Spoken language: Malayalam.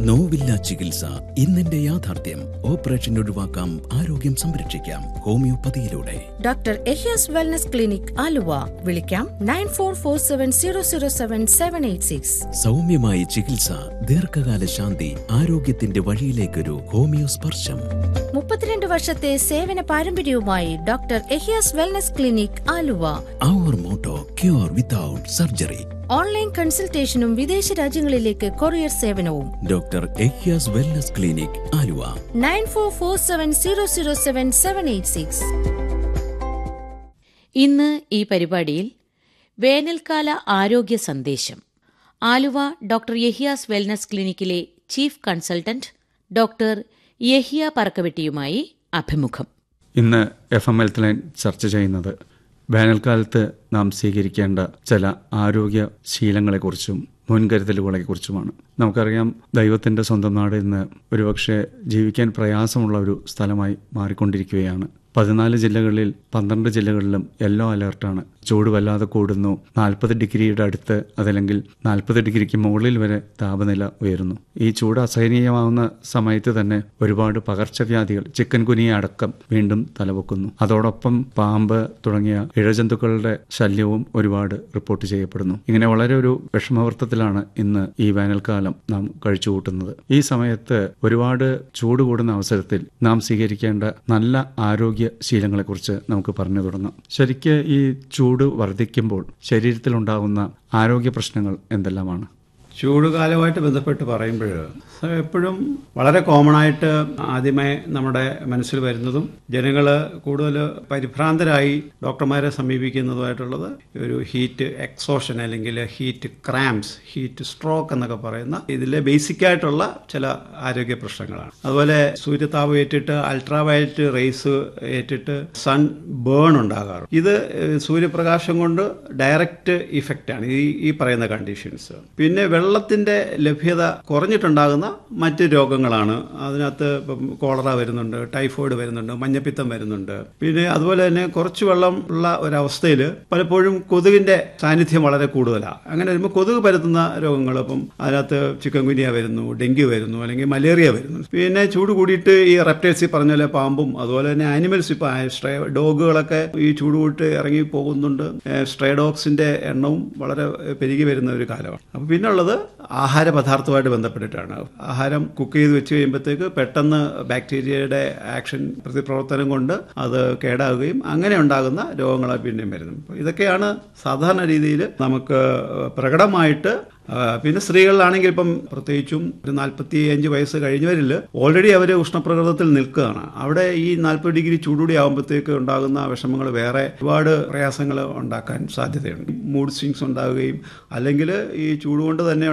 നോവില്ല ചികിത്സ ഇന്നെന്റെ യാഥാർത്ഥ്യം ഓപ്പറേഷൻ ഒഴിവാക്കാം ആരോഗ്യം സംരക്ഷിക്കാം ഹോമിയോപ്പതിയിലൂടെ doctor Yahiya's wellness clinic Aluva വിളിക്കാം nine four four seven zero zero seven seven eight six സൗമ്യമായ ചികിത്സ ദീർഘകാല ശാന്തി ആരോഗ്യത്തിന്റെ വഴിയിലേക്കൊരു ഹോമിയോ സ്പർശം മുപ്പത്തിരണ്ട് വർഷത്തെ സേവന പാരമ്പര്യവുമായി doctor Yahiya's wellness clinic Aluva our motto cure without surgery online കൺസൾട്ടേഷനും വിദേശ രാജ്യങ്ങളിലേക്ക് കൊറിയർ സേവനവും doctor Yahiya's wellness clinic Aluva nine four four seven zero zero seven seven eight six ഇന്ന് ഈ പരിപാടിയിൽ വേനൽക്കാല ആരോഗ്യ സന്ദേശം ആലുവ ഡോക്ടർ യഹിയാസ് വെൽനസ് ക്ലിനിക്കിലെ ചീഫ് കൺസൾട്ടന്റ് ഡോക്ടർ യഹിയ പറക്കവെട്ടിയുമായി അഭിമുഖം ഇന്ന് എഫ് എം ഹെൽത്ത് ലൈൻ ചർച്ച ചെയ്യുന്നത് വേനൽക്കാലത്ത് നാം സ്വീകരിക്കേണ്ട ചില ആരോഗ്യ ശീലങ്ങളെക്കുറിച്ചും മുൻകരുതലുകളെക്കുറിച്ചുമാണ് നമുക്കറിയാം ദൈവത്തിൻ്റെ സ്വന്തം നാട് ഇന്ന് ഒരുപക്ഷെ ജീവിക്കാൻ പ്രയാസമുള്ള ഒരു സ്ഥലമായി മാറിക്കൊണ്ടിരിക്കുകയാണ് പതിനാല് ജില്ലകളിൽ പന്ത്രണ്ട് ജില്ലകളിലും യെല്ലോ അലേർട്ടാണ് ചൂട് വല്ലാതെ കൂടുന്നു നാൽപ്പത് ഡിഗ്രിയുടെ അടുത്ത് അതല്ലെങ്കിൽ നാൽപ്പത് ഡിഗ്രിക്ക് മുകളിൽ വരെ താപനില ഉയരുന്നു ഈ ചൂട് അസഹനീയമാവുന്ന സമയത്ത് തന്നെ ഒരുപാട് പകർച്ചവ്യാധികൾ ചിക്കൻ കുനിയ അടക്കം വീണ്ടും തലവെക്കുന്നു അതോടൊപ്പം പാമ്പ് തുടങ്ങിയ ഇഴജന്തുക്കളുടെ ശല്യവും ഒരുപാട് റിപ്പോർട്ട് ചെയ്യപ്പെടുന്നു ഇങ്ങനെ വളരെ ഒരു വിഷമവൃത്തത്തിലാണ് ഇന്ന് ഈ വേനൽക്കാലം നാം കഴിച്ചുകൂട്ടുന്നത് ഈ സമയത്ത് ഒരുപാട് ചൂട് കൂടുന്ന അവസരത്തിൽ നാം സ്വീകരിക്കേണ്ട നല്ല ആരോഗ്യ ശീലങ്ങളെക്കുറിച്ച് നമുക്ക് പറഞ്ഞു തുടങ്ങാം ശരിക്ക് ഈ ചൂട് വർദ്ധിക്കുമ്പോൾ ശരീരത്തിലുണ്ടാകുന്ന ആരോഗ്യ പ്രശ്നങ്ങൾ എന്തെല്ലാമാണ് ചൂടുകാലമായിട്ട് ബന്ധപ്പെട്ട് പറയുമ്പോൾ എപ്പോഴും വളരെ കോമൺ ആയിട്ട് ആദ്യമേ നമ്മുടെ മനസ്സിൽ വരുന്നതും ജനങ്ങൾ കൂടുതൽ പരിഭ്രാന്തരായി ഡോക്ടർമാരെ സമീപിക്കുന്നതുമായിട്ടുള്ളത് ഒരു ഹീറ്റ് എക്സോഷൻ അല്ലെങ്കിൽ ഹീറ്റ് ക്രാംസ് ഹീറ്റ് സ്ട്രോക്ക് എന്നൊക്കെ പറയുന്ന ഇതിലെ ബേസിക് ആയിട്ടുള്ള ചില ആരോഗ്യ പ്രശ്നങ്ങളാണ് അതുപോലെ സൂര്യതാപം ഏറ്റിട്ട് അൾട്രാവയലറ്റ് റേസ് ഏറ്റിട്ട് സൺ ബേൺ ഉണ്ടാകാറ് ഇത് ഏഹ്, സൂര്യപ്രകാശം കൊണ്ട് ഡയറക്റ്റ് ഇഫക്റ്റ് ആണ് ഈ ഈ പറയുന്ന കണ്ടീഷൻസ് പിന്നെ വെള്ളത്തിന്റെ ലഭ്യത കുറഞ്ഞിട്ടുണ്ടാകുന്ന മറ്റ് രോഗങ്ങളാണ് അതിനകത്ത് ഇപ്പം കോളറ വരുന്നുണ്ട് ടൈഫോയിഡ് വരുന്നുണ്ട് മഞ്ഞപ്പിത്തം വരുന്നുണ്ട് പിന്നെ അതുപോലെ തന്നെ കുറച്ച് വെള്ളം ഉള്ള ഒരവസ്ഥയിൽ പലപ്പോഴും കൊതുകിന്റെ സാന്നിധ്യം വളരെ കൂടുതലാണ് അങ്ങനെ വരുമ്പോൾ കൊതുക് പരത്തുന്ന രോഗങ്ങൾ ഇപ്പം അതിനകത്ത് ചിക്കൻ കുനിയ വരുന്നു ഡെങ്കി വരുന്നു അല്ലെങ്കിൽ മലേറിയ വരുന്നു പിന്നെ ചൂട് കൂടിയിട്ട് ഈ റെപ്റ്റൈൽസ് ഈ പറഞ്ഞ പോലെ പാമ്പും അതുപോലെ തന്നെ ആനിമൽസ് ഇപ്പം സ്ട്രേ ഡോഗുകളൊക്കെ ഈ ചൂട് കൂടിയിട്ട് ഇറങ്ങി പോകുന്നുണ്ട് സ്ട്രേ ഡോഗ്സിന്റെ എണ്ണവും വളരെ പെരുകി വരുന്ന ഒരു കാലമാണ് അപ്പം പിന്നെ ഉള്ളത് ആഹാര പദാർത്ഥവുമായിട്ട് ബന്ധപ്പെട്ടിട്ടാണ് ആഹാരം കുക്ക് ചെയ്ത് വെച്ച് കഴിയുമ്പോഴത്തേക്ക് പെട്ടെന്ന് ബാക്ടീരിയയുടെ ആക്ഷൻ പ്രതിപ്രവർത്തനം കൊണ്ട് അത് കേടാവുകയും അങ്ങനെ ഉണ്ടാകുന്ന രോഗങ്ങളാണ് പിന്നെയും വരുന്നത് അപ്പോൾ ഇതൊക്കെയാണ് സാധാരണ രീതിയിൽ നമുക്ക് പ്രകടമായിട്ട് ആ, പിന്നെ സ്ത്രീകളിലാണെങ്കിൽ ഇപ്പം പ്രത്യേകിച്ചും ഒരു നാൽപ്പത്തി അഞ്ച് വയസ്സ് കഴിഞ്ഞവരിൽ ഓൾറെഡി അവർ ഉഷ്ണപ്രകൃതത്തിൽ നിൽക്കുകയാണ് അവിടെ ഈ നാൽപ്പത് ഡിഗ്രി ചൂടുകൂടി ആകുമ്പോഴത്തേക്ക് ഉണ്ടാകുന്ന വിഷമങ്ങൾ വേറെ ഒരുപാട് പ്രയാസങ്ങൾ ഉണ്ടാക്കാൻ സാധ്യതയുണ്ട് മൂഡ് സ്വിങ്സ് ഉണ്ടാവുകയും അല്ലെങ്കിൽ ഈ ചൂട് കൊണ്ട് തന്നെ